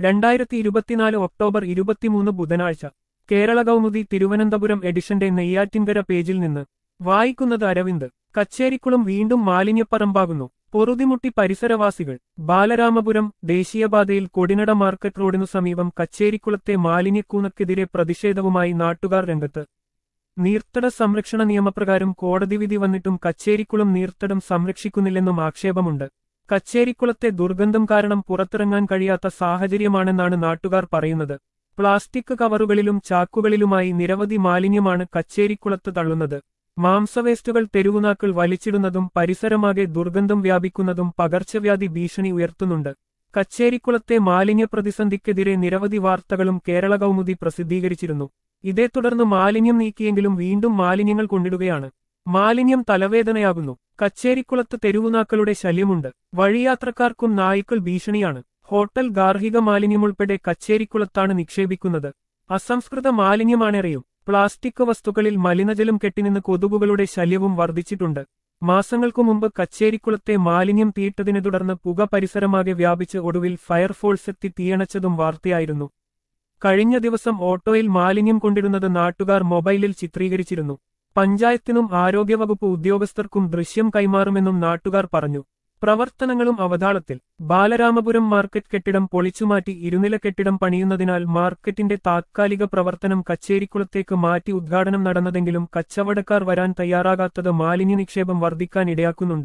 രണ്ടായിരത്തി ഇരുപത്തിനാല് ഒക്ടോബർ ഇരുപത്തിമൂന്ന് ബുധനാഴ്ച കേരള കൗമുദി തിരുവനന്തപുരം എഡിഷന്റെ നെയ്യാറ്റിൻകര പേജിൽ നിന്ന് വായിക്കുന്നത് അരവിന്ദ് കച്ചേരിക്കുളം വീണ്ടും മാലിന്യപ്പറമ്പാകുന്നു പൊറുതിമുട്ടി പരിസരവാസികൾ ബാലരാമപുരം ദേശീയപാതയിൽ കൊടിനട മാർക്കറ്റ് റോഡിനു സമീപം കച്ചേരിക്കുളത്തെ മാലിന്യക്കൂനക്കെതിരെ പ്രതിഷേധവുമായി നാട്ടുകാർ രംഗത്ത് നീർത്തട സംരക്ഷണ നിയമപ്രകാരം കോടതി വിധി വന്നിട്ടും കച്ചേരിക്കുളം നീർത്തടം സംരക്ഷിക്കുന്നില്ലെന്നും ആക്ഷേപമുണ്ട് കച്ചേരിക്കുളത്തെ ദുർഗന്ധം കാരണം പുറത്തിറങ്ങാൻ കഴിയാത്ത സാഹചര്യമാണെന്നാണ് നാട്ടുകാർ പറയുന്നത് പ്ലാസ്റ്റിക് കവറുകളിലും ചാക്കുകളിലുമായി നിരവധി മാലിന്യമാണ് കച്ചേരിക്കുളത്ത് തള്ളുന്നത് മാംസവേസ്റ്റുകൾ തെരുവുനാക്കൾ വലിച്ചിടുന്നതും പരിസരമാകെ ദുർഗന്ധം വ്യാപിക്കുന്നതും പകർച്ചവ്യാധി ഭീഷണി ഉയർത്തുന്നുണ്ട് കച്ചേരിക്കുളത്തെ മാലിന്യ പ്രതിസന്ധിക്കെതിരെ നിരവധി വാർത്തകളും കേരള കൗമുദി പ്രസിദ്ധീകരിച്ചിരുന്നു ഇതേ തുടർന്ന് മാലിന്യം നീക്കിയെങ്കിലും വീണ്ടും മാലിന്യങ്ങൾ കൊണ്ടിടുകയാണ് മാലിന്യം തലവേദനയാകുന്നു കച്ചേരിക്കുളത്ത് തെരുവുനാക്കളുടെ ശല്യമുണ്ട് വഴിയാത്രക്കാർക്കും നായ്ക്കൾ ഭീഷണിയാണ് ഹോട്ടൽ ഗാർഹിക മാലിന്യമുൾപ്പെടെ കച്ചേരിക്കുളത്താണ് നിക്ഷേപിക്കുന്നത് അസംസ്കൃത മാലിന്യമാണേറെയും പ്ലാസ്റ്റിക് വസ്തുക്കളിൽ മലിനജലം കെട്ടിനിന്ന് കൊതുകുകളുടെ ശല്യവും വർദ്ധിച്ചിട്ടുണ്ട് മാസങ്ങൾക്കു മുമ്പ് കച്ചേരിക്കുളത്തെ മാലിന്യം തീയിട്ടതിനെ തുടർന്ന് പുക പരിസരമാകെ വ്യാപിച്ച് ഒടുവിൽ ഫയർഫോഴ്സ് എത്തി തീയണച്ചതും വാർത്തയായിരുന്നു കഴിഞ്ഞ ദിവസം ഓട്ടോയിൽ മാലിന്യം കൊണ്ടിരുന്നത് നാട്ടുകാർ മൊബൈലിൽ ചിത്രീകരിച്ചിരുന്നു പഞ്ചായത്തിനും ആരോഗ്യവകുപ്പ് ഉദ്യോഗസ്ഥർക്കും ദൃശ്യം കൈമാറുമെന്നും നാട്ടുകാർ പറഞ്ഞു പ്രവർത്തനങ്ങളും അവതാളത്തിൽ ബാലരാമപുരം മാർക്കറ്റ് കെട്ടിടം പൊളിച്ചുമാറ്റി ഇരുനില കെട്ടിടം പണിയുന്നതിനാൽ മാർക്കറ്റിന്റെ താത്കാലിക പ്രവർത്തനം കച്ചേരിക്കുളത്തേക്ക് മാറ്റി ഉദ്ഘാടനം നടന്നതെങ്കിലും കച്ചവടക്കാർ വരാൻ തയ്യാറാകാത്തത് മാലിന്യ നിക്ഷേപം വർദ്ധിക്കാൻ ഇടയാക്കുന്നുണ്ട്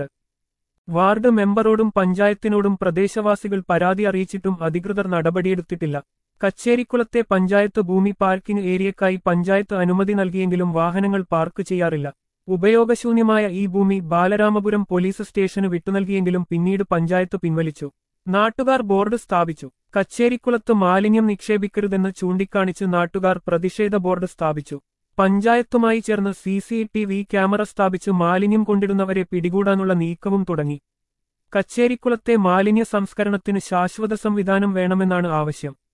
വാർഡ് മെമ്പറോടും പഞ്ചായത്തിനോടും പ്രദേശവാസികൾ പരാതി അറിയിച്ചിട്ടും അധികൃതർ നടപടിയെടുത്തിട്ടില്ല കച്ചേരിക്കുളത്തെ പഞ്ചായത്ത് ഭൂമി പാർക്കിംഗ് ഏരിയക്കായി പഞ്ചായത്ത് അനുമതി നൽകിയെങ്കിലും വാഹനങ്ങൾ പാർക്ക് ചെയ്യാറില്ല ഉപയോഗശൂന്യമായ ഈ ഭൂമി ബാലരാമപുരം പോലീസ് സ്റ്റേഷന് വിട്ടുനൽകിയെങ്കിലും പിന്നീട് പഞ്ചായത്ത് പിൻവലിച്ചു നാട്ടുകാർ ബോർഡ് സ്ഥാപിച്ചു കച്ചേരിക്കുളത്ത് മാലിന്യം നിക്ഷേപിക്കരുതെന്ന് ചൂണ്ടിക്കാണിച്ച് നാട്ടുകാർ പ്രതിഷേധ ബോർഡ് സ്ഥാപിച്ചു പഞ്ചായത്തുമായി ചേർന്ന് C C T V camera സ്ഥാപിച്ച് മാലിന്യം കൊണ്ടിടുന്നവരെ പിടികൂടാനുള്ള നീക്കവും തുടങ്ങി കച്ചേരിക്കുളത്തെ മാലിന്യ സംസ്കരണത്തിന് ശാശ്വത സംവിധാനം വേണമെന്നാണ് ആവശ്യം